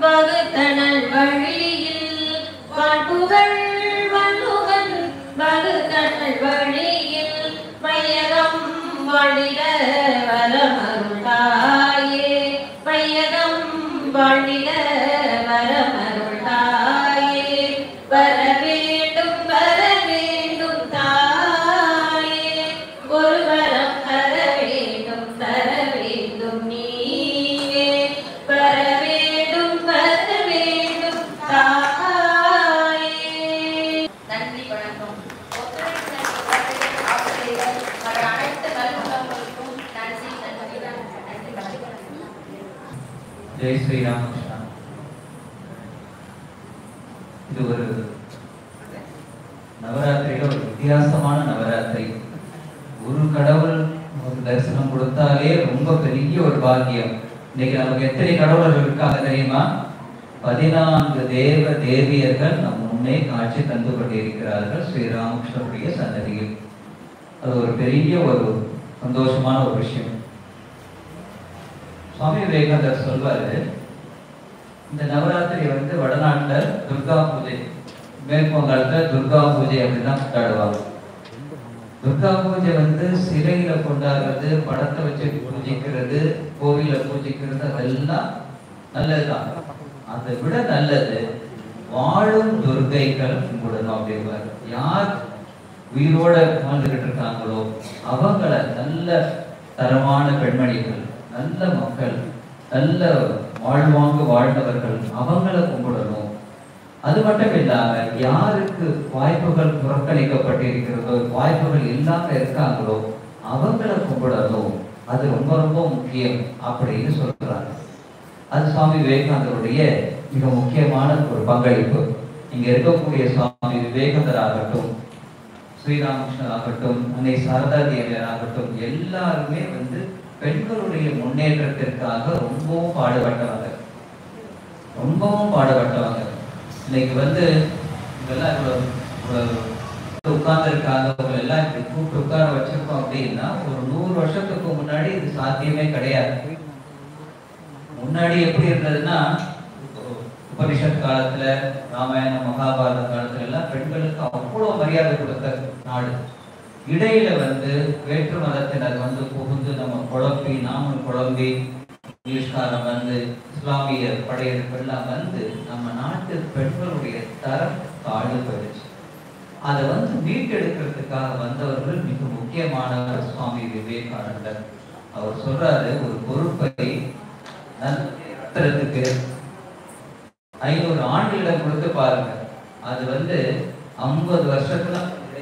வகுத்தனல் வழியில் வாழ்புகழ் வள்ளுவன் வகுத்தனல் வழியில் மையகம் வாழிட வரமருளாயே மையகம் வாழிட வரமருளாயே வர வேண்டும் வர வேண்டும் தாயே ஒரு வரம் தர வேண்டும் தர வேண்டும் நீயே வர வேண்டும் வர வேண்டும் தாயே நன்றி வணக்கம் ஒத்துழைப்பு நல்கும் ஆசிரியர்கள் மற்றும் அனைத்து கல்விகளுக்கும் நன்றி நன்றி நன்றி வணக்கம் ஜெய் ஸ்ரீராமகிருஷ்ணா இது ஒரு நவராத்திரியில ஒரு வித்தியாசமான நவராத்திரி ஒரு கடவுள் ஒரு தரிசனம் கொடுத்தாலே ரொம்ப பெரிய ஒரு பாக்கியம் இன்னைக்கு நமக்கு எத்தனை கடவுளர்கள் இருக்காங்க தெரியுமா பதினான்கு தேவ தேவியர்கள் நம் முன்னே காட்சி தந்து கொண்டிருக்கிறார்கள் ஸ்ரீராமகிருஷ்ணருடைய சன்னதியில் அது ஒரு பெரிய ஒரு சந்தோஷமான ஒரு விஷயம் சுவாமி விவேகானந்தர் சொல்வாரு இந்த நவராத்திரி வந்து வடநாட்டுல துர்கா பூஜை மேற்குவங்காலத்துல துர்கா பூஜை அப்படிதான் கொண்டாடுவாங்க துர்கா பூஜை வந்து சிலையில கொண்டாடுறது படத்தை வச்சு பூஜிக்கிறது கோவில பூஜிக்கிறது அதெல்லாம் நல்லதுதான் அதை விட நல்லது வாழும் துர்கைகள் கும்பிடணும் அப்படிங்கிறார் யார் உயிரோட வாழ்ந்துகிட்டு இருக்காங்களோ அவங்கள நல்ல தரமான பெண்மணிகள் நல்ல மக்கள் நல்ல வாழ்வாங்கு வாழ்ந்தவர்கள் அவங்கள கும்பிடணும் அது மட்டும் இல்லாம யாருக்கு வாய்ப்புகள் புறக்கணிக்கப்பட்டிருக்கிறதோ வாய்ப்புகள் இல்லாம இருக்காங்களோ அவங்கள கும்பிடணும் அது ரொம்ப ரொம்ப முக்கியம் அப்படின்னு சொல்றாங்க அது சுவாமி விவேகானந்தருடைய மிக முக்கியமான ஒரு பங்களிப்பு இங்க இருக்கக்கூடிய சுவாமி விவேகானந்தர் ஆகட்டும் ஸ்ரீராமகிருஷ்ணர் ஆகட்டும் அன்னை சாரதா தேவியர் ஆகட்டும் எல்லாருமே வந்து பெண்களுடைய முன்னேற்றத்திற்காக ரொம்பவும் பாடுபட்டவங்க ரொம்பவும் பாடுபட்டவங்க இன்னைக்கு வந்து இவெல்லாம் இவ்வளவு இவ்வளவு உட்கார்ந்துருக்காங்க அவங்க எல்லாம் இப்படி கூப்பிட்டு உட்கார வச்சிருக்கோம் அப்படின்னா ஒரு நூறு வருஷத்துக்கு முன்னாடி இது சாத்தியமே கிடையாது முன்னாடி எப்படி இருந்ததுன்னா உபனிஷத் காலத்துல ராமாயணம் மகாபாரத காலத்துல எல்லாம் பெண்களுக்கு அவ்வளவு மரியாதை கொடுத்த நாடு இடையில வந்து வேற்று மதத்தினர் வந்து புகுந்து நம்ம குழப்பி நாமும் குழம்பி இங்கிலீஷ்காரன் வந்து இஸ்லாமிய படையெடுப்பெல்லாம் வந்து நம்ம நாட்டு பெண்களுடைய தரம் தாழ்ந்து போயிடுச்சு அதை வந்து மீட்டெடுக்கிறதுக்காக வந்தவர்கள் மிக முக்கியமானவர் சுவாமி விவேகானந்தர் அவர் சொல்றாரு ஒரு பொறுப்பை நடத்துறதுக்கு ஐநூறு ஆண்டுகளிடம் கொடுத்து பாருங்க அது வந்து ஐம்பது வருஷத்துல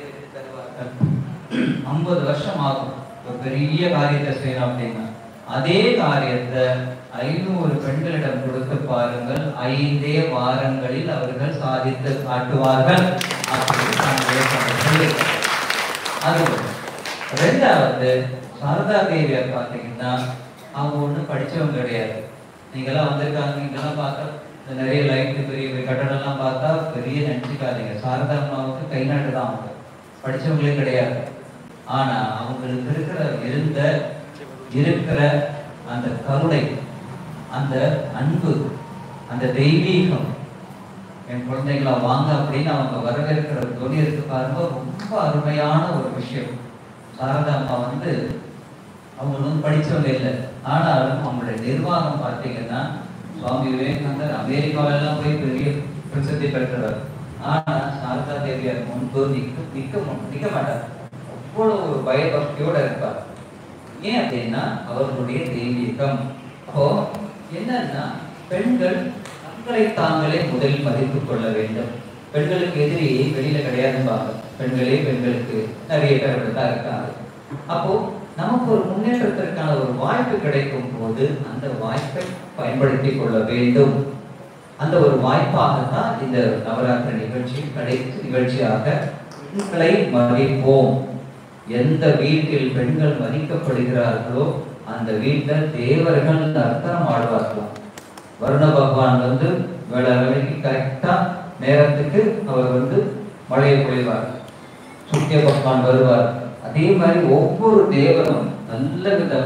ஐம்பது வருஷம் ஆகும் ஒரு பெரிய காரியத்தை செய்யணும் அப்படின்னா அதே காரியத்தை ஐநூறு பெண்களிடம் கொடுத்து பாருங்கள் ஐந்தே வாரங்களில் அவர்கள் சாதித்து காட்டுவார்கள் அப்படின்னு நான் விவேகானந்தர் சொல்லியிருக்கேன். அது ஒண்ணு. ரெண்டாவது சாரதா தேவியார் பார்த்தீங்கன்னா அவங்க ஒண்ணும் படிச்சவங்க கிடையாது நீங்கெல்லாம் வந்திருக்காங்க நீங்கெல்லாம் பார்த்தா இந்த நிறைய லைட் பெரிய பெரிய கட்டடம்லாம் பார்த்தா பெரிய நினைச்சுக்காதீங்க சாரதா அம்மாவுக்கு கை நாட்டு தான் அவங்க படிச்சவங்களே கிடையாது ஆனா அவங்களுக்கு இருக்கிற இருந்த இருக்கிற அந்த கருணை அந்த அன்பு அந்த தெய்வீகம் என் குழந்தைங்களா வாங்க அப்படின்னு அவங்க வரவேற்கிற துணி இருக்கு பாருங்க ரொம்ப அருமையான ஒரு விஷயம் சாரதா அம்மா வந்து அவங்க வந்து படிச்சவங்க இல்லை ஆனாலும் அவங்களுடைய நிர்வாகம் பார்த்தீங்கன்னா சுவாமி விவேகானந்தர் அமெரிக்காவெல்லாம் போய் பெரிய பிரசித்தி பெற்றவர் ஆனா சாரதா தேவியார் முன்பு நிக்க நிக்க மு- நிக்க மாட்டார் அவ்வளவு ஒரு பயபக்தியோட இருப்பார் ஏன் அப்படின்னா அவர்களுடைய தெய்வீகம் அப்போ என்னன்னா பெண்கள் தங்களை தாங்களே முதலில் மதித்துக் கொள்ள வேண்டும் பெண்களுக்கு எதிரி வெளியில கிடையாதும்பாங்க பெண்களே பெண்களுக்கு நிறைய பேர் அப்படித்தான் இருக்காங்க அப்போ நமக்கு ஒரு முன்னேற்றத்திற்கான ஒரு வாய்ப்பு கிடைக்கும் போது அந்த வாய்ப்பை பயன்படுத்தி கொள்ள வேண்டும் அந்த ஒரு வாய்ப்பாகத்தான் இந்த நவராத்திரி நிகழ்ச்சி கடைசி நிகழ்ச்சியாக பெண்களை மதிப்போம் எந்த வீட்டில் பெண்கள் மதிக்கப்படுகிறார்களோ அந்த வீட்டில் தேவர்கள் அர்த்தம் ஆடுவார்களாம் வருண பகவான் வந்து வேலை வேலைக்கு கரெக்டா நேரத்துக்கு அவர் வந்து மழையை பொழிவார் சூரிய பகவான் வருவார் அதே மாதிரி ஒவ்வொரு தேவனும் நல்ல விதமா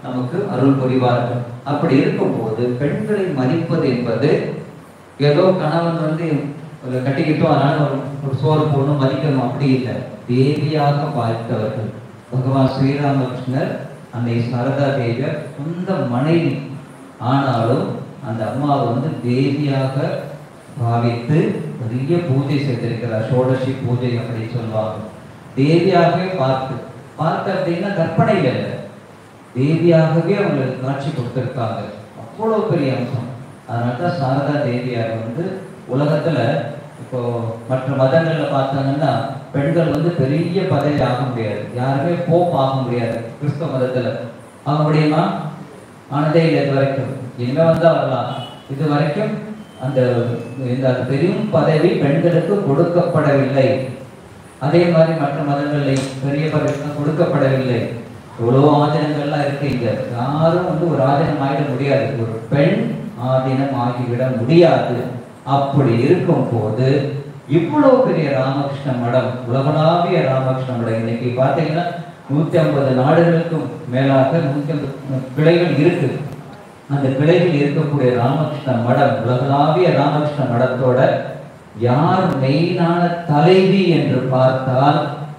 நமக்கு அருள் புரிவார்கள் அப்படி இருக்கும்போது பெண்களை மதிப்பது என்பது ஏதோ கணவன் வந்து ஒரு கட்டிக்கிட்டோம் அதனால ஒரு ஒரு சோறு போடணும் மதிக்கணும் அப்படி இல்லை தேவியாக பார்த்தவர்கள் பகவான் ஸ்ரீராமகிருஷ்ணர் அன்னை சாரதா தேவியர் சொந்த மனைவி ஆனாலும் அந்த அம்மாவை வந்து தேவியாக பாவித்து பெரிய பூஜை செய்திருக்கிறார் ஷோடசி பூஜை அப்படி சொல்லுவாங்க தேவியாகவே பார்த்து பார்த்து அப்படின்னா கற்பனையில் இல்லை தேவியாகவே அவங்களுக்கு காட்சி கொடுத்திருக்காங்க அவ்வளோ பெரிய அம்சம் அதனால தான் சாரதா தேவியார் வந்து உலகத்துல இப்போ மற்ற மதங்கள்ல பார்த்தாங்கன்னா பெண்கள் வந்து பெரிய பதவி ஆக முடியாது யாருமே போப் ஆக முடியாது கிறிஸ்தவ மதத்துல ஆக முடியுமா ஆனதே இல்லை இது வரைக்கும் இனிமே வந்தா வரலாம் இது வரைக்கும் அந்த இந்த பெரும் பதவி பெண்களுக்கு கொடுக்கப்படவில்லை அதே மாதிரி மற்ற மதங்களில் பெரிய பதவி கொடுக்கப்படவில்லை எவ்வளோ ஆதீனங்கள்லாம் இருக்கு இங்க யாரும் வந்து ஒரு ஆதீனம் ஆகிட முடியாது ஒரு பெண் ஆதீனம் ஆகிவிட முடியாது அப்படி இருக்கும் போது இவ்வளவு பெரிய ராமகிருஷ்ண மடம் உலகளாவிய ராமகிருஷ்ண மடம் இன்னைக்கு பார்த்தீங்கன்னா நூத்தி ஐம்பது நாடுகளுக்கும் மேலாக நூத்தி ஐம்பது கிளைகள் இருக்கு அந்த கிளையில் இருக்கக்கூடிய ராமகிருஷ்ண மடம் உலகளாவிய ராமகிருஷ்ண மடத்தோட யார் மெயினான தலைவி என்று பார்த்தால்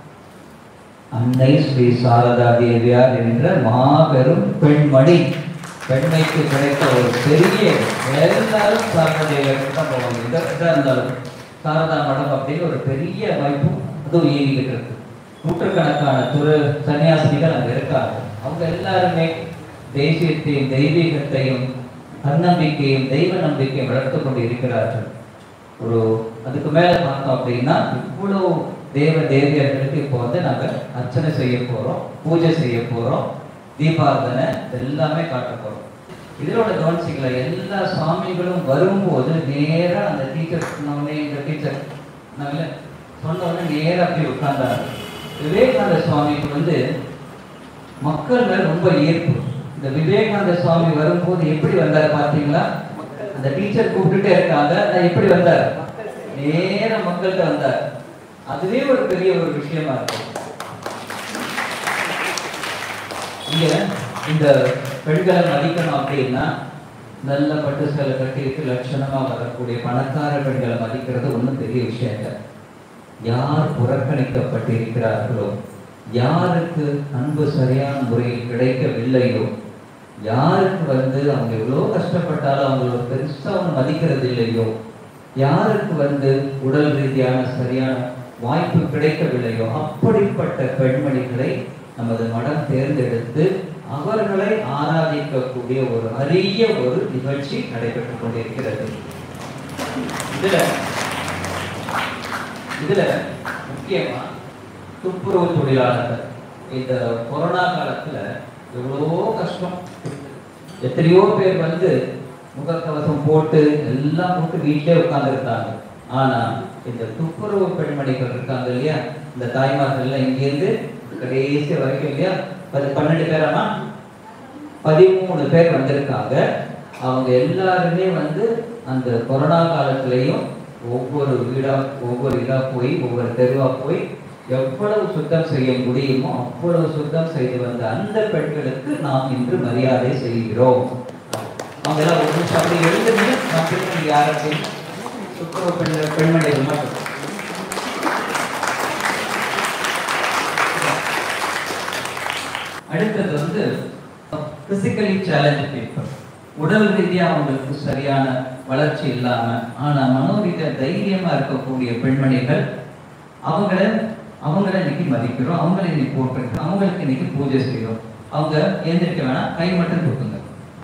அன்னை ஸ்ரீ சாரதா தேவியார் என்ற மாபெரும் பெண்மணி பெண்மைக்கு கிடைத்த ஒரு பெரிய எல்லாரும் சாரதா தேவியாருக்கு தான் போவாங்க எங்க எதா இருந்தாலும் சாரதா மடம் அப்படின்னு ஒரு பெரிய வாய்ப்பும் அதுவும் இயங்கிக்கிட்டு இருக்கு நூற்றுக்கணக்கான துரு சன்னியாசினிகள் அங்க இருக்காங்க அவங்க எல்லாருமே தேசியத்தையும் தெய்வீகத்தையும் தன்னம்பிக்கையும் தெய்வ நம்பிக்கையும் வளர்த்து கொண்டு இருக்கிறார்கள் ஒரு அதுக்கு மேல பார்த்தோம் அப்படின்னா இவ்வளவு தேவ தேவியர்களுக்கு இப்போ வந்து நாங்க அர்ச்சனை செய்ய போறோம் பூஜை செய்ய போறோம் தீபார்த்தனை எல்லாமே காட்ட போறோம் இதோட கவனிச்சிக்கல எல்லா சுவாமிகளும் வரும்போது நேரா அந்த டீச்சர் சொன்னோடனே இந்த டீச்சர் நல்ல சொன்ன உடனே நேரா அப்படி உட்கார்ந்தாரு விவேகானந்த சுவாமிக்கு வந்து மக்கள் மேல ரொம்ப ஈர்ப்பு இந்த விவேகானந்த சுவாமி வரும்போது எப்படி வந்தார் பாத்தீங்களா அந்த டீச்சர் கூப்பிட்டுட்டே இருக்காங்க நான் எப்படி வந்தார் நேரா மக்கள்கிட்ட வந்தார் அதுவே ஒரு பெரிய ஒரு விஷயமா இருக்கு இங்க இந்த பெண்களை மதிக்கணும் அப்படின்னா நல்ல பட்டு சேலை கட்டிட்டு லட்சணமா வரக்கூடிய பணக்கார பெண்களை மதிக்கிறது ஒண்ணும் பெரிய விஷயம் இல்லை யார் புறக்கணிக்கப்பட்டிருக்கிறார்களோ யாருக்கு அன்பு சரியான முறையில் கிடைக்கவில்லையோ யாருக்கு வந்து அவங்க எவ்வளோ கஷ்டப்பட்டாலும் அவங்கள பெருசா அவங்க மதிக்கிறது இல்லையோ யாருக்கு வந்து உடல் ரீதியான சரியான வாய்ப்பு கிடைக்கவில்லையோ அப்படிப்பட்ட பெண்மணிகளை நமது மடம் தேர்ந்தெடுத்து அவர்களை ஆராதிக்கக்கூடிய ஒரு அரிய ஒரு நிகழ்ச்சி நடைபெற்றுக் கொண்டிருக்கிறது இதுல இதுல முக்கியமா துப்புரவு தொழிலாளர்கள் இந்த கொரோனா காலத்துல எவ்வளோ கஷ்டம் எத்தனையோ பேர் வந்து முகக்கவசம் போட்டு எல்லாம் போட்டு வீட்டிலே உட்கார்ந்துருக்காங்க ஆனா இந்த துப்புரவு பெண்மணிகள் இருக்காங்க இல்லையா இந்த தாய்மார்கள் எல்லாம் இங்கேருந்து கடைசி வரைக்கும் இல்லையா பதி பன்னெண்டு பேராமா பதிமூணு பேர் வந்திருக்காங்க அவங்க எல்லாருமே வந்து அந்த கொரோனா காலத்திலையும் ஒவ்வொரு வீடா ஒவ்வொரு இதா போய் ஒவ்வொரு தெருவா போய் எவ்வளவு சுத்தம் செய்ய முடியுமோ அவ்வளவு சுத்தம் செய்து வந்த அந்த பெண்களுக்கு நாம் இன்று மரியாதை செய்கிறோம் அவங்க எல்லாம் ஒரு நிமிஷம் அப்படி எழுதுங்க நான் பின்னாடி யார் அப்படின்னு துப்புரவு பெண்கள் பெண்மணிகள் மட்டும் அடுத்தது வந்து பிசிக்கலி சேலஞ்ச் பீப்புள் உடல் ரீதியா அவங்களுக்கு சரியான வளர்ச்சி இல்லாம ஆனா மனோரீதியா தைரியமா இருக்கக்கூடிய பெண்மணிகள் அவங்கள அவங்கள இன்னைக்கு மதிக்கிறோம் அவங்கள இன்னைக்கு போட்டுருக்கோம் அவங்களுக்கு இன்னைக்கு பூஜை செய்கிறோம் அவங்க எழுந்திருக்க வேணாம் கை மட்டும் தூக்குங்க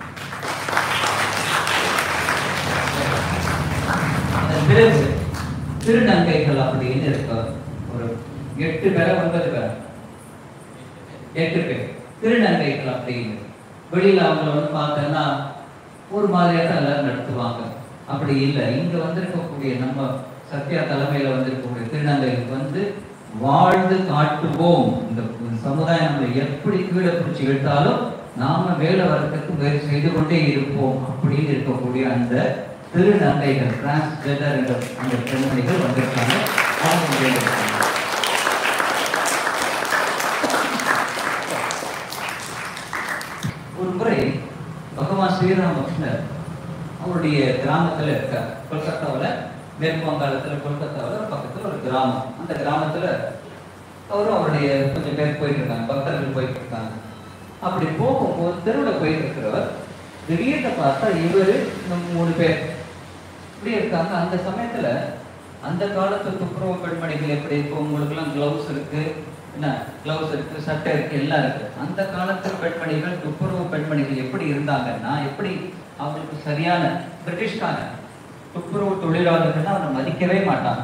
அதன் பிறகு திருநங்கைகள் அப்படின்னு இருக்க ஒரு எட்டு பேரை ஒன்பது பேரை எட்டு பேர் திருநங்கைகள் அப்படின்னு வெளியில அவங்கள வந்து பார்த்தோன்னா ஒரு மாதிரியா தான் எல்லாரும் நடத்துவாங்க அப்படி இல்லை இங்க வந்திருக்கக்கூடிய நம்ம சத்யா தலைமையில வந்திருக்கக்கூடிய திருநங்கைகளுக்கு வந்து வாழ்ந்து காட்டுவோம் இந்த சமுதாயம் நம்மளை எப்படி கீழே பிடிச்சி இழுத்தாலும் நாம மேல வரத்துக்கு முயற்சி செய்து கொண்டே இருப்போம் அப்படின்னு இருக்கக்கூடிய அந்த திருநங்கைகள் டிரான்ஸ்ஜெண்டர் என்ற அந்த பெண்மணிகள் வந்திருக்காங்க அவங்க இங்க இருக்காங்க. ஸ்ரீராமகிருஷ்ணர் அவருடைய கிராமத்துல இருக்கார் கொல்கத்தாவுல மேற்கு வங்காளத்துல கொல்கத்தாவுல பக்கத்துல ஒரு கிராமம் அந்த கிராமத்துல அவரும் அவருடைய கொஞ்சம் பேர் போயிட்டு இருக்காங்க பக்தர்கள் போயிட்டு இருக்காங்க அப்படி போகும்போது தெருவில் போயிட்டு இருக்கிறவர் திடீர்னு பார்த்தா இவரு இன்னும் மூணு பேர் இப்படி இருக்காங்க அந்த சமயத்துல அந்த காலத்து துப்புரவு பெண்மணிகள் எப்படி இப்போ உங்களுக்கு எல்லாம் கிளவுஸ் இருக்கு என்ன கிளவுஸ் இருக்கு சட்டை இருக்கு எல்லாம் இருக்கு அந்த காலத்து பெண்மணிகள் துப்புரவு பெண்மணிகள் எப்படி இருந்தாங்கன்னா எப்படி அவங்களுக்கு சரியான பிரிட்டிஷ்கான துப்புரவு தொழிலாளர்கள்னா அவனை மதிக்கவே மாட்டாங்க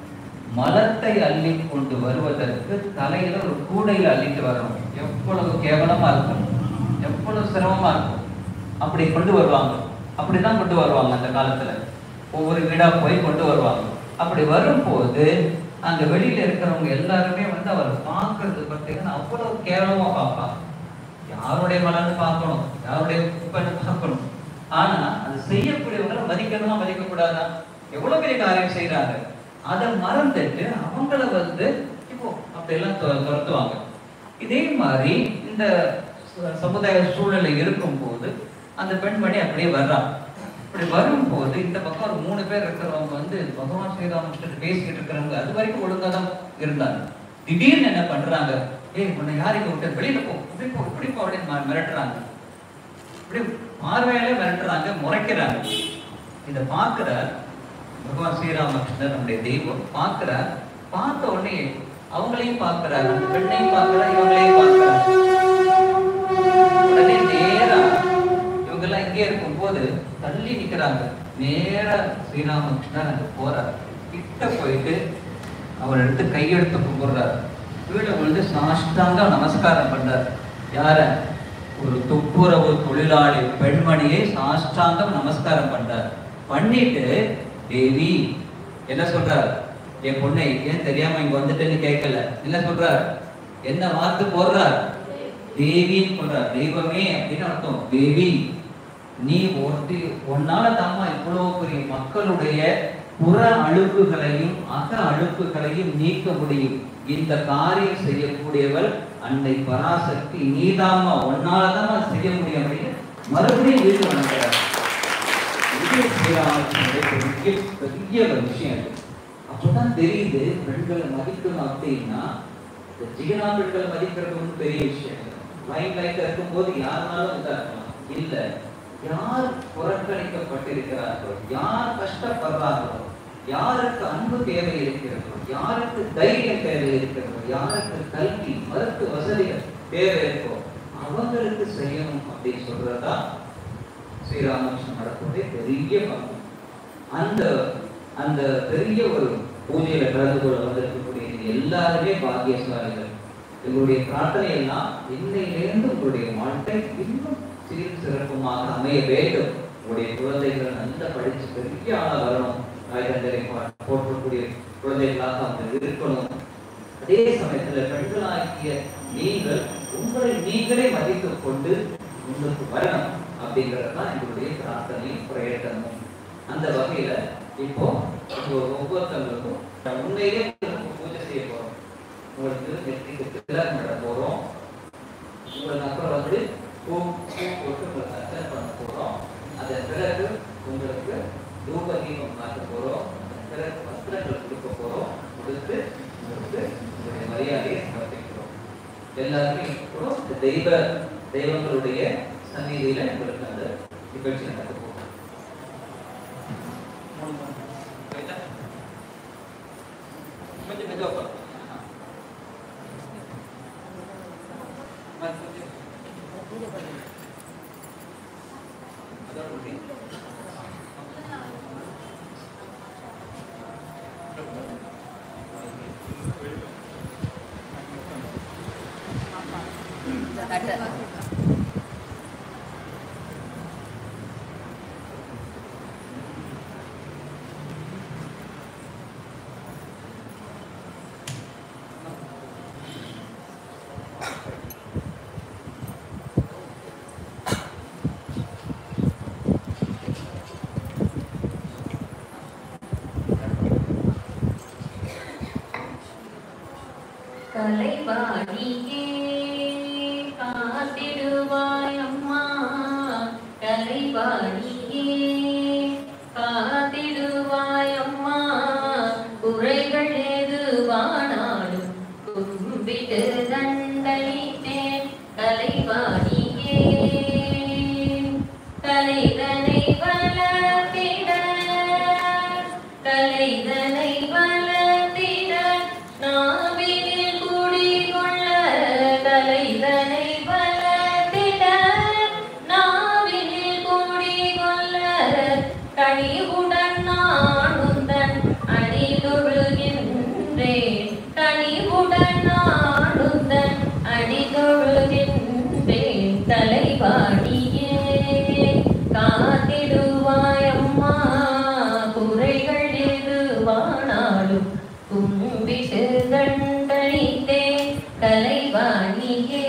மலத்தை அள்ளி கொண்டு வருவதற்கு தலையில ஒரு கூடையில அள்ளிட்டு வரணும் எவ்வளவு கேவலமா இருக்கும் எவ்வளவு சிரமமா இருக்கும் அப்படி கொண்டு வருவாங்க அப்படிதான் கொண்டு வருவாங்க அந்த காலத்துல ஒவ்வொரு வீடா போய் கொண்டு வருவாங்க அப்படி வரும்போது அங்க வெளியில இருக்கிறவங்க எல்லாருமே வந்து அவர் பார்க்கறது பார்த்தீங்கன்னா அவ்வளவு கேவலமா பார்ப்பாங்க யாருடைய மலர்னு பார்க்கணும் யாருடைய குப்பைன்னு பார்க்கணும் ஆனா அது செய்யக்கூடியவங்களை மதிக்கணுமா மதிக்க கூடாதா எவ்வளவு பெரிய காரியம் செய்யறாங்க அதை மறந்துட்டு அவங்கள வந்து இப்போ அப்படியெல்லாம் துர- துரத்துவாங்க இதே மாதிரி இந்த ச- சமுதாய சூழ்நிலை இருக்கும்போது அந்த பெண்மணி அப்படியே வர்றாங்க இப்படி வரும்போது இந்த பக்கம் ஒரு மூணு பேர் இருக்கிறவங்க வந்து பகவான் ஸ்ரீராமகிருஷ்ணன் பேசிக்கிட்டு இருக்கிறவங்க அது வரைக்கும் ஒழுங்கா தான் இருந்தாங்க திடீர்னு என்ன பண்றாங்க ஏய் உன்னை யாருக்கு விட்டு வெளியில போ இப்படி போ இப்படி போ அப்படின்னு ம- மிரட்டுறாங்க இப்படி பார்வையாலே மிரட்டுறாங்க முறைக்கிறாங்க இதை பார்க்கிறார் பகவான் ஸ்ரீராமகிருஷ்ணர் நம்முடைய தெய்வம் பார்க்கிறார் பார்த்த உடனே அவங்களையும் பார்க்கிறார் அந்த பெண்ணையும் பார்க்கிறார் இவங்களையும் பார்க்கிறார் உடனே நேரா இவங்க எல்லாம் இங்கே இருக்கும்போது தள்ளி நிக்கிறாங்க நேரா ஸ்ரீராமகிருஷ்ணர் அங்க போறார் கிட்ட போயிட்டு அவர் எடுத்து கையெடுத்து கும்பிடுறார் கீழே விழுந்து சாஷ்டாங்க நமஸ்காரம் பண்றார் யார ஒரு துப்புரவு தொழிலாளி பெண்மணியை சாஷ்டாங்கம் நமஸ்காரம் பண்றார் பண்ணிட்டு தேவி என்ன சொல்றார் என் பொண்ணை ஏன் தெரியாம இங்க வந்துட்டேன்னு கேட்கல என்ன சொல்றார் என்ன வார்த்தை போடுறார் தேவின்னு சொல்றார் தெய்வமே அப்படின்னு அர்த்தம் தேவி நீ ஒருத்தி உன்னால தாம்மா இவ்வளவு பெரிய மக்களுடைய புற அழுக்குகளையும் அக அழுக்குகளையும் நீக்க முடியும் இந்த காரியம் செய்யக்கூடியவள் அன்னை பராசக்தி நீதாம்மா உன்னாலதான் செய்ய முடியும் அப்படின்னு மறுபடியும் வீட்டு வணங்குறார் இது ஸ்ரீராமகிருஷ்ணனுடைய பெரிய பெரிய ஒரு விஷயம் இது. அப்பதான் தெரியுது பெண்களை மதிக்கணும் அப்படின்னா இந்த ஜிகனா பெண்களை மதிக்கிறது ஒன்றும் பெரிய விஷயம் லைன் லைட்ல இருக்கும்போது யாருனாலும் இதா இருக்கலாம் இல்ல யார் புறக்கணிக்கப்பட்டிருக்கிறார்களோ யார் கஷ்டப்படுறார்களோ யாருக்கு அன்பு தேவை இருக்கிறதோ யாருக்கு தைரியம் தேவை இருக்கிறதோ யாருக்கு கல்வி மருத்துவ வசதிகள் தேவை இருக்கோ அவங்களுக்கு செய்யணும் அப்படின்னு சொல்றதா ஸ்ரீராமகிருஷ்ணன் நடக்கக்கூடிய பெரிய பங்கு அந்த அந்த பெரிய ஒரு பூஜையில கலந்து கொள்ள வந்திருக்கக்கூடிய நீங்க எல்லாருமே பாக்கியசாலிகள் எங்களுடைய பிரார்த்தனை எல்லாம் இன்னையிலிருந்து உங்களுடைய வாழ்க்கை இன்னும் சீர் சிறப்புமாக அமைய வேண்டும் உங்களுடைய குழந்தைகள் நல்லா படிச்சு பெரிய ஆளா வரணும் காய்கண்டரை போற்றக்கூடிய குழந்தைகளாக அவங்க இருக்கணும் அதே சமயத்துல பெண்களாகிய நீங்கள் உங்களை நீங்களே மதித்துக் கொண்டு முன்னுக்கு வரணும் அப்படிங்கிறது தான் எங்களுடைய பிரார்த்தனையும் பிரயத்தனமும் அந்த வகையில இப்போ உங்க ஒவ்வொருத்தவங்களுக்கும் உண்மையிலே உங்களுக்கு பூஜை செய்ய போறோம் உங்களுக்கு நெற்றிக்கு திலகம் இட போறோம் உங்களுக்கு அப்புறம் வந்து பூ பூ போட்டு உங்களுக்கு அர்ச்சனை பண்ண போறோம் அதன் பிறகு உங்களுக்கு தூப தீபம் காட்ட போறோம் அதன் பிறகு வஸ்திரங்கள் கொடுக்க போறோம் கொடுத்து உங்களுக்கு உங்களுடைய மரியாதையை சமர்ப்பிக்கிறோம் எல்லாருமே கூட இந்த தெய்வ தெய்வங்களுடைய சந்நிதியில உங்களுக்கு அந்த நிகழ்ச்சி நடக்க போகும் புரியுதா? கொஞ்சம் மெதுவா பாருங்க. அதோட முடியும். கலைவாணியே காத்திடுவாய் அம்மா கலைவாணியே கனிவுடன் நான் உந்தன் அடி தொழுகின்றேன் கனிவுடன் நான் உந்தன் அடி தொழுகின்றேன் தலைவாணியே காத்திடுவாய் அம்மா குறைகள் எதுவானாலும் கும்பிட்டு கண்டளித்தேன் கலைவாணியே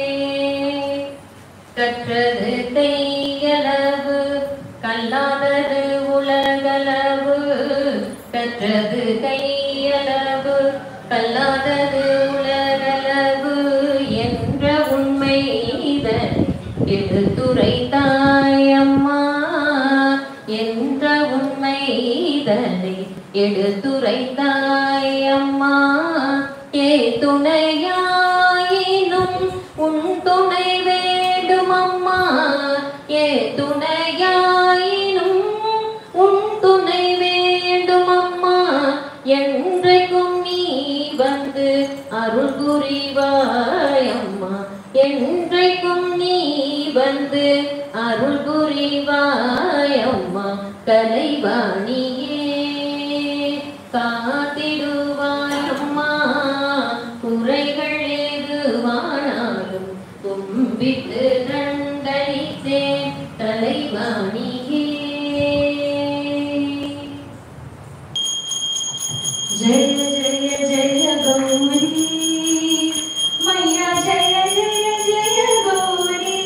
கற்றது கையளவு கல்லாதது உலகளவு கற்றது கையளவு கல்லாதது உலகளவு என்ற உண்மை இதன் எடுத்துரை தாயம்மா என்ற உண்மை இதனை எடுத்துரை தாயம்மா ஏ துணையாயினும் உன் துணை வேண்டும் அம்மா ஏ துணையாயினும் உன் துணை வேண்டும் அம்மா என்றைக்கும் நீ வந்து அருள் புரிவாய் அம்மா என்றைக்கும் நீ வந்து அருள் புரிவாய் அம்மா கலைவாணியே காத்திடுவாய் அம்மா குறைகள் எதுவானாலும் கும்பிட்டு நண்டளித்தேன் தலைவாணியே जय जय जय गौरी मैया जय जय जय गौरी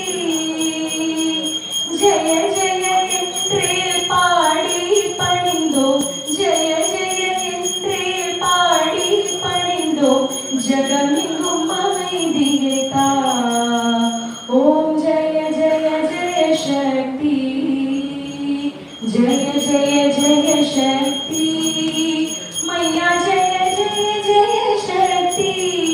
जय जय என்றே பாடி பணிந்தோம் ஜெய ஜெய என்றே பாடி பணிந்தோம் ஜகமெங்கும் அமைதியை தா ஓம் ஜெய ஜெய ஜெய சக்தி जय जय जय शक्ति मैया जय जय जय शक्ति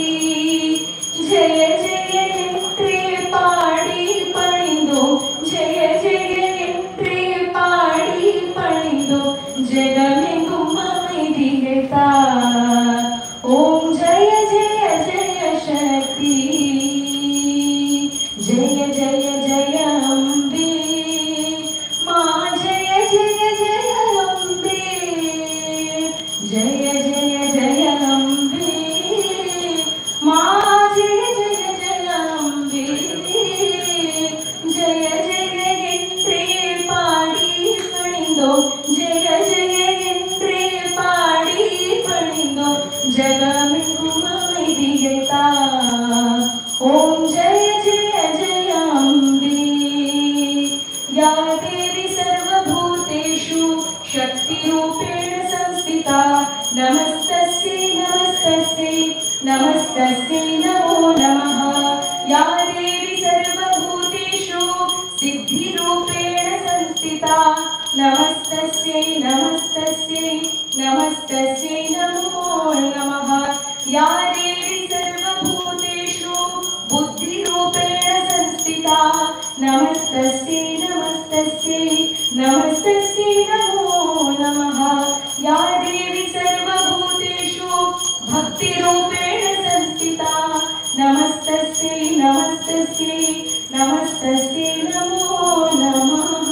जय जय என்றே பாடி பணிந்தோம் ஜெய ஜெய என்றே பாடி பணிந்தோம் ஜெகமெங்கும் அமைதியை தா ஓம் ஜெய ஜெய ஜெய சக்தி जय जय जय अम्बे मा जय जय जय अम्बे जय जय जय अम्बे मा जय जय जय अम्बे जय जय என்றே பாடி பணிந்தோம் ஜெய ஜெய என்றே பாடி பணிந்தோம் ஜகமெங்கும் அமைதியை தா ஓம் ஜெய ஜெய ஜெய அம்பே या देवी सर्वभूतेषु शक्तिरूपेण संस्थिता नमस्तस्यै नमस्तस्यै नमस्तस्यै नमो नमः या देवी सर्वभूतेषु सिद्धिरूपेण संस्थिता नमस्तस्यै नमस्तस्यै नमस्तस्यै नमो नमः या देवी सर्वभूतेषु बुद्धिरूपेण संस्थिता नमस्तस्यै नमस्तस्यै नमस्तस्यै नमो नमः या देवी सर्वभूतेषु भक्तिरूपेण संस्थिता नमस्तस्यै नमस्तस्यै नमस्तस्यै नमो नमः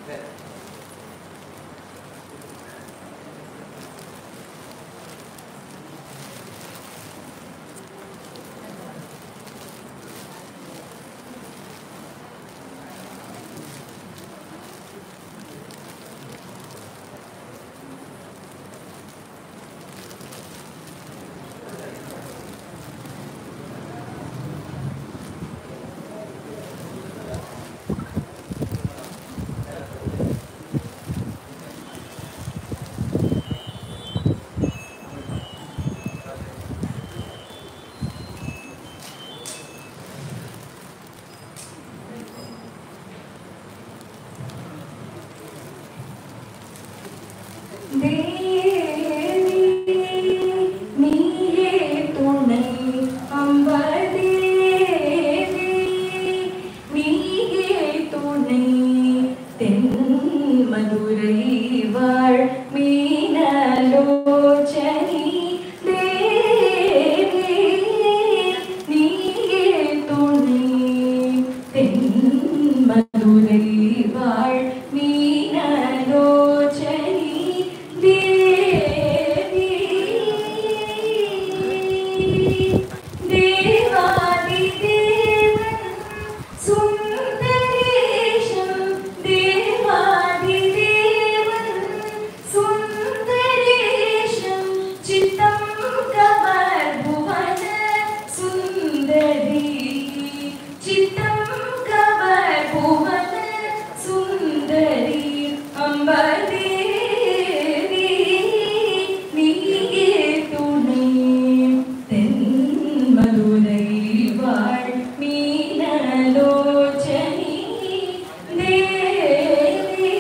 நீயே துணை அம்பதேவி நீயே துணை தென் மதுரை வாழ் மீனலோச்சனி தேவி நீயே துணை தென் மதுரை வாழ் மீனலோச்சனி தேவி தேவாதி தேவன் சுந்தரேஷம் தேவாதி தேவன் சுந்தரேஷம் சித்தம் கவர் புவன சுந்தரி சித்தம் கவர் புவன சுந்தரி அம்பதேவி நீயே துணை தென் மதுரை வாழ் மீனலோச்சனி தேவி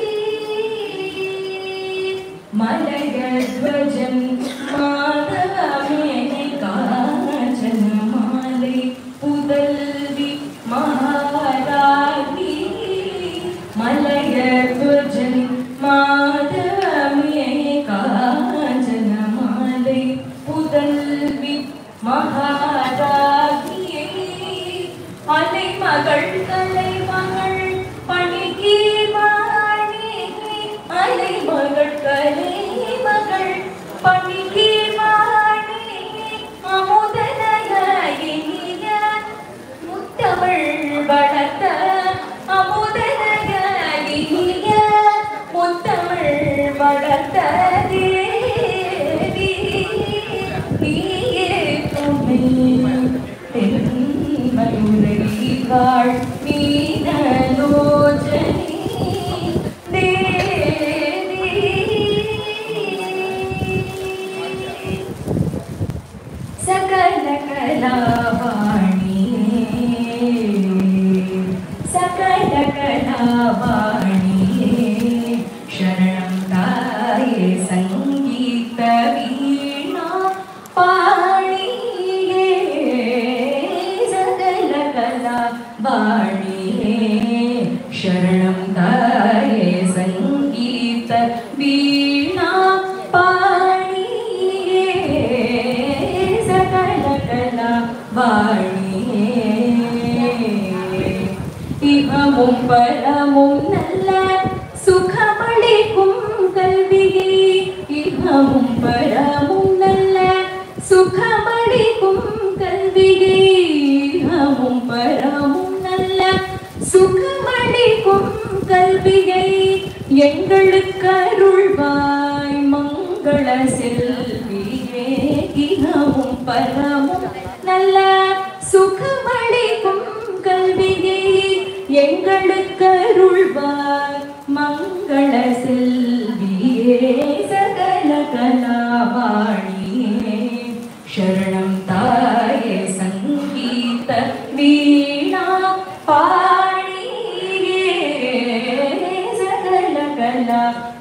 மலயத்வஜன் மாதவமேனை காஞ்சன மாலை புதல்வி மகாராணி மலயத்வஜன் மாதவமேனை காஞ்சன மாலை புதல்வி மகாராணியே அலை மகள் கலை மகள் பணிகீர்வாணி அலை மகள் கலை மகள் பணிகீர்வாணி அமுதனகிய முத்தமிழ் வளர்த்த அமுதனகிய முத்தமிழ் வளர்த்த தேவி நீயே துணை தென்மதுரை வாழ் மீனலோச்சனி தேவி சகல கலாவாணி சகல கலாவாணி சரணம் தாயே சங்கீத வீணா பாணியே சகல கலாவாணியே சரணம் தாயே சங்கீத வீணா பாணியே சகல கலா வாணியே இகமும் பரமும் நல்ல சுகமளிக்கும் கல்வியே இகமும் பரமும் நல்ல சுகமளிக்கும் கல்வியே இகமும் பரமும் நல்ல சுகமளிக்கும் கல்வியை எங்களுக்கு அருள்வாய் மங்கள செல்வியே இகமும் பரமும் நல்ல சுகமளிக்கும் கல்வியை எங்களுக்கு அருள்வாய் மங்கள செல்வியே சகல கலாவாணியே சரணம் தாயே சங்கீத வீணா பாணியே சகல கலா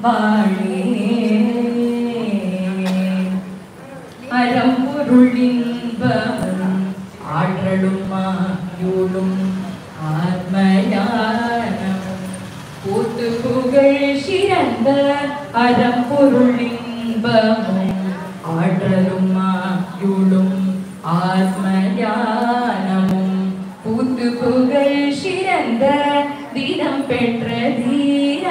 வாணியே அறம்பொருளின்பமும் ஆற்றலும் ஆயுளும் ஆத்மயானமும் கூத்து புகழ் சிறந்த அறம்பொருளின்பமும் ஆற்றலும் ஆயுளும் ஆத்மயானமும் கூத்து புகழ் சிறந்த தினம் பெற்ற தீர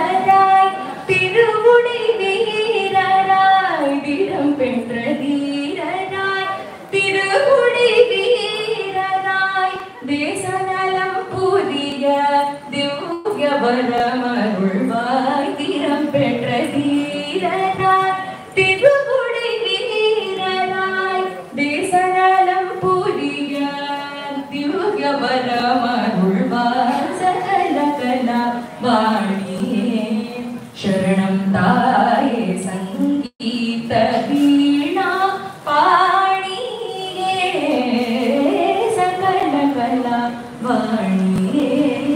வரமருள்வாய் திறம் பெற்ற தீரனாய் திருமுடி வீரனாய் தேசநலம் புரிய திவ்ய வரமருள்வாய் சகல கலா வாணியே சரணம் தாயே சங்கீத வீணா பாணியே சகல கலா வாணியே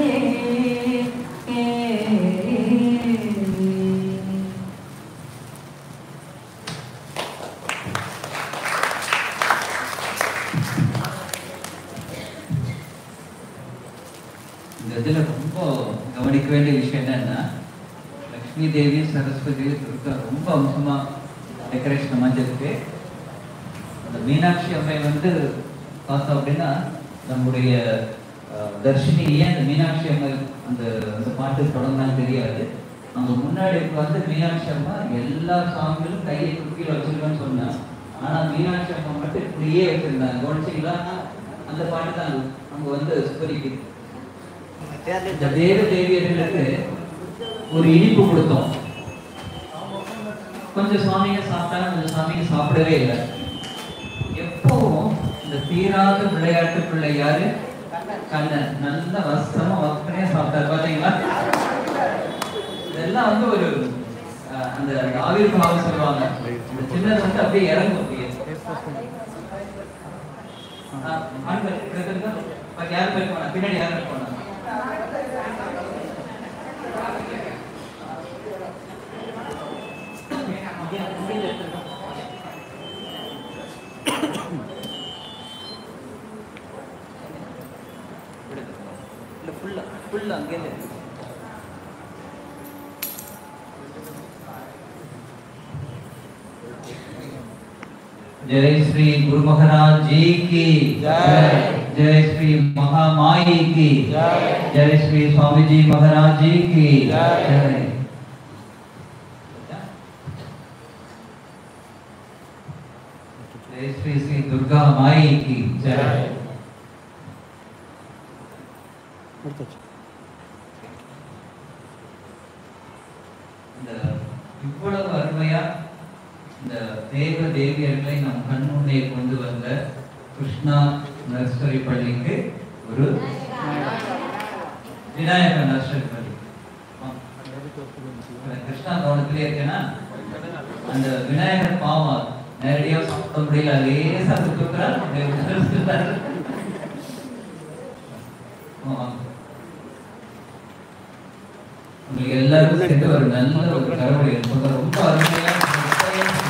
இந்த இதுல ரொம்ப கவனிக்க வேண்டிய விஷயம் என்னன்னா லக்ஷ்மி தேவி சரஸ்வதி துர்கா ரொம்ப அம்சமா டெக்கரேஷன் அமைஞ்சிருக்கு அந்த மீனாட்சி அம்மை வந்து பார்த்தோம் அப்படின்னா நம்முடைய அஹ், தர்ஷினி ஏன் அந்த மீனாட்சி அம்மை அந்த அந்த பாட்டு தொடங்கினான்னு தெரியாது அவங்க முன்னாடி உட்கார்ந்து மீனாட்சி அம்மா எல்லா சாமிகளும் கையை குக்கியில் வச்சிருக்கேன்னு சொன்னா ஆனா மீனாட்சி அம்மா மட்டும் இப்படியே வச்சிருந்தாங்க கவனிச்சிங்களா அந்த பாட்டு தான் அவங்க வந்து சுபரிக்குது இந்த தேவ தேவியர்களுக்கு ஒரு இனிப்பு கொடுத்தோம் கொஞ்சம் சுவாமிங்க சாப்பிட்டாங்க கொஞ்சம் சாமிங்க சாப்பிடவே இல்லை எப்பவும் இந்த தீராத விளையாட்டுக்குள்ள யாரு கண்ணன் நல்ல வஸ்திரமா வஸ்திரையா சாப்பிட்டாரு பாத்தீங்களா இதெல்லாம் வந்து ஒரு அஹ், அந்த ஆவிர் பாவம் சொல்லுவாங்க இந்த சின்னது வந்து அப்படியே இறங்கும் அப்படியே அஹ், ஆண்கள் இங்க இருங்க. பாக்கி யாரும் போய் போனா பின்னாடி யாரும் போனா இல்ல ஃபுல்லா ஃபுல்லா அங்கேருந்து जय श्री गुरु महाराज जी की जय। जय श्री महामाई की जय। जय श्री स्वामी जी महाराज जी की जय। जय श्री श्री दुर्गा माई की जय இந்த இவ்வளவு அருமையா இந்த தேவ தேவியர்களை நம் கண்முன்னே கொண்டு வந்த கிருஷ்ணா நர்சரி பள்ளிக்கு ஒரு விநாயக நர்சரி பள்ளி ஆ. இப்ப கிருஷ்ணா கவனத்திலே இருக்கேன்னா அந்த விநாயகர் பாவம் நேரடியா சாப்பிட முடியல லேசா தூக்குறார் உங்களுக்கு எல்லாருக்கும் சேர்ந்து ஒரு நல்ல ஒரு கருவறை ரொம்ப அருமையா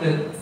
உண்டு